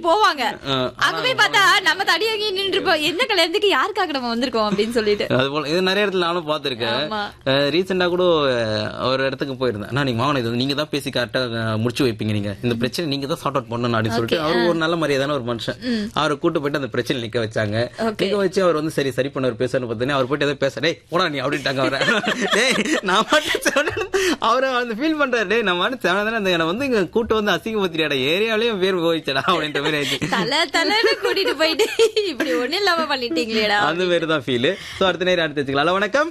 போவாங்க ஆ, அங்க போய் பார்த்தா நம்ம தடி வாங்கி நின்று இருப்போம் என்ன கல்யாணத்துக்கு யாருக்காக நம்ம வந்திருக்கோம் அப்படின்னு சொல்லிட்டு அது போல இது நிறைய இடத்துல நானும் பார்த்திருக்கேன் ஆமா. ரீசெண்டா கூட அஹ், ஒரு இடத்துக்கு போயிருந்தேன் நான் நீங்க வாங்கினது இது நீங்க தான் பேசி கரெக்டா முடிச்சு வைப்பீங்க நீங்க இந்த பிரச்சனை நீங்க தான் சார்ட் அவுட் பண்ணணும் அப்படின்னு சொல்லிட்டு அவர் ஒரு நல்ல மரியாதான ஒரு மனுஷன் அவரை கூட்டு போயிட்டு அந்த பிரச்சனை நிக்க வச்சாங்க நிக்க வச்சு அவர் வந்து சரி சரி பண்ணவர் பேசணும் பார்த்தீங்கன்னா அவர் போயிட்டு ஏதோ பேச டேய் போடா நீ அப்படின்ட்டாங்க அவரை டேய் நான் மட்டும் சொன்னேன் அவரை வந்து ஃபீல் பண்றாரு டேய் நான் மட்டும் சொன்னதானே அந்த என்னை வந்து இங்க கூட்டு வந்து அசிங்கப்படுத்திடாடா ஏரியாலயும் பேர் போயிச்சடா அப்படின்ற மாதிரி ஆயிடுச்சு தலை தலைன்னு கூட்டிட்டு போயிட்டு இப்படி ஒண்ணு இல்லாம பண்ணிட்டீங்களேடா அந்த மாதிரி தான் ஃபீல் சோ அடுத்த நேரம் அடுத்து வச்சுக்கலாம் ஹலோ வணக்கம்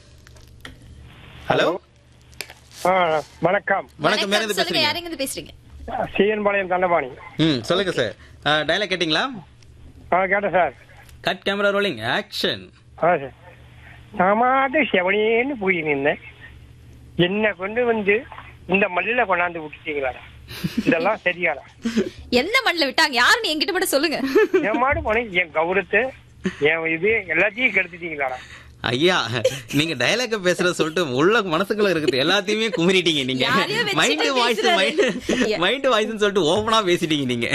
ஹலோ ஆ, வணக்கம் வணக்கம் மேல இருந்து சொல்லுங்க பேசுறீங்க யாருங்க இருந்து பேசுறீங்க சீயன்பாளையம் தண்டபாணி ம் சொல்லுங்க சார் டயலாக் கேட்டிங்களா ஆ கேட்டேன் sir cut camera rolling action ஆ சார் நான் மாட்டு செவனேன்னு போய் நின்னேன் என்ன கொண்டு வந்து இந்த மல்லில கொண்டாந்து விட்டுட்டீங்களா இதெல்லாம் சரியாடா எந்த மண்ணில் விட்டாங்க யாருன்னு என்கிட்ட மட்டும் சொல்லுங்க என் மாடு போனேன் என் கௌரவத்தை என் இது எல்லாத்தையும் கெடுத்துட்டீங்களாடா ஐயா நீங்க டயலாக் பேசுறத சொல்லிட்டு உள்ள மனசுக்குள்ள இருக்குது எல்லாத்தையுமே குமிரிட்டீங்க நீங்க யாரையோ வச்சுட்டு மைண்ட் வாய்ஸ் பேசுறாரு. மைண்ட் மைண்ட் வாய்ஸ்னு சொல்லிட்டு ஓபனா பேசிட்டீங்க நீங்க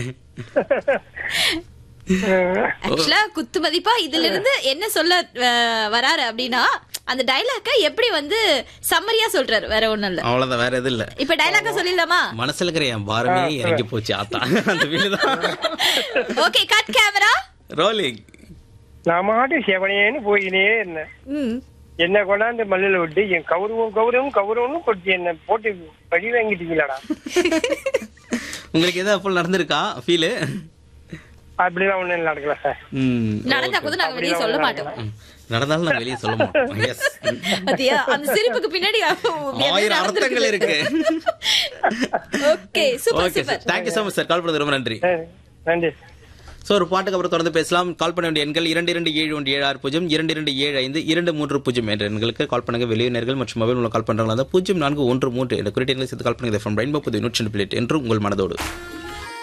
ஆக்சுவலா குத்து மதிப்பா இதுல இருந்து என்ன சொல்ல அஹ், வராரு அப்படின்னா அந்த டைலாக்க எப்படி வந்து சம்மரியா சொல்றாரு வேற ஒண்ணும் இல்ல அவ்வளவுதான் வேற எதுவும் இல்ல இப்ப டைலாக்க சொல்லிடலாமா மனசுல இருக்கிற என் பாரமே இறங்கி போச்சு ஆத்தா அந்த வீடு தான் ஓகே கட் கேமரா ரோலிங் நான் மாட்டு செவனேன்னு போயினே இருந்தேன் ம் என்ன கொண்டாந்து மல்லில விட்டு என் கௌரவம் கௌரவம் கௌரவம்னு போட்டு என்ன போட்டு பழி வாங்கிட்டீங்களாடா உங்களுக்கு எதாவது அப்போ நடந்திருக்கா ஃபீலு அப்படிலாம் ஒண்ணும் நடக்கல சார் ம் நடந்தா கூட நாங்க வெளியே சொல்ல மாட்டோம் நடந்தாலும் நான் வெளியே சொல்ல மாட்டோம் எஸ் பாத்தியா அந்த சிரிப்புக்கு பின்னாடி ஆயிரம் அர்த்தங்கள் இருக்கு okay super okay sir super thank you so much sir call பண்ணது ரொம்ப நன்றி சரி, நன்றி ஸோ ஒரு பாட்டுக்கு அப்புறம் தொடர்ந்து பேசலாம் கால் பண்ண வேண்டிய எண்கள் இரண்டு இரண்டு ஏழு ஒன்று ஏழு ஆறு பூஜ்ஜியம் இரண்டு இரண்டு ஏழு ஐந்து இரண்டு மூன்று பூஜ்ஜியம் என்ற எண்களுக்கு கால் பண்ணுங்க வெளியினர்கள் மற்றும் மொபைல் மூலம் கால் பண்றாங்களா பூஜ்ஜியம் நான்கு ஒன்று மூன்று என்ற குறிப்பிட்ட சேர்த்து கால் பண்ணுங்க ஃப்ரம் ரெயின்போ புது நூற்றி பிளேட் என்று உங்கள் மனதோடு